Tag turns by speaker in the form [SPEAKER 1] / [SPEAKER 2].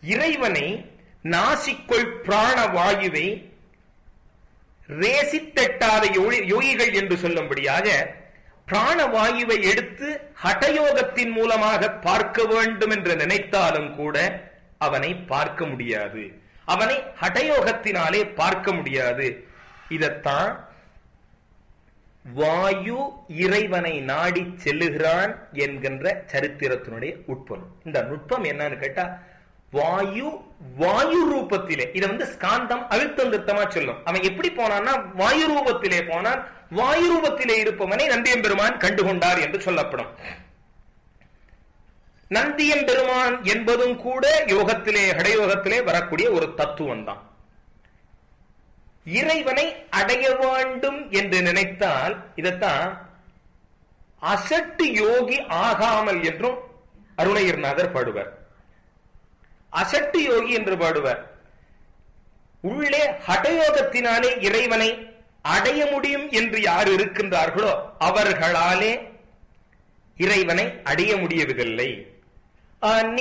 [SPEAKER 1] இறைவனை நாசிக்குள் பிராண வாயுவை ரேசித்தெட்டாத யோகி- யோகிகள் என்று சொல்லும்படியாக பிராணவாயுவை எடுத்து ஹடயோகத்தின் மூலமாக பார்க்க வேண்டும் என்று நினைத்தாலும் கூட அவனை பார்க்க முடியாது அவனை ஹடயோகத்தினாலே பார்க்க முடியாது இதத்தான் வாயு இறைவனை நாடி செல்லுகிறான் என்கின்ற சரித்திரத்தினுடைய உட்பொருள் இந்த நுட்பம் என்னன்னு கேட்டா வாயு வாயு ரூபத்திலே இதை வந்து ஸ்காந்தம் அழுத்தம் திருத்தமா சொல்லும் அவன் எப்படி போனான்னா வாயு ரூபத்திலே போனான் வாயு ரூபத்திலே இருப்பவனை நந்தியம்பெருமான் கண்டுகொண்டார் என்று சொல்லப்படும் நந்தியம்பெருமான் என்பதும் கூட யோகத்திலே ஹடயோகத்திலே வரக்கூடிய ஒரு தத்துவம் தான் இறைவனை அடைய வேண்டும் என்று நினைத்தால் இதைத்தான் அசட்டு யோகி ஆகாமல் என்றும் அருணகிரிநாதர் பாடுவார் அசட்டு யோகி என்று பாடுவார் உள்ளே ஹடயோகத்தினாலே இறைவனை அடைய முடியும் என்று யார் இருக்கின்றார்களோ அவர்களாலே இறைவனை அடைய முடியவில்லை அந்நிய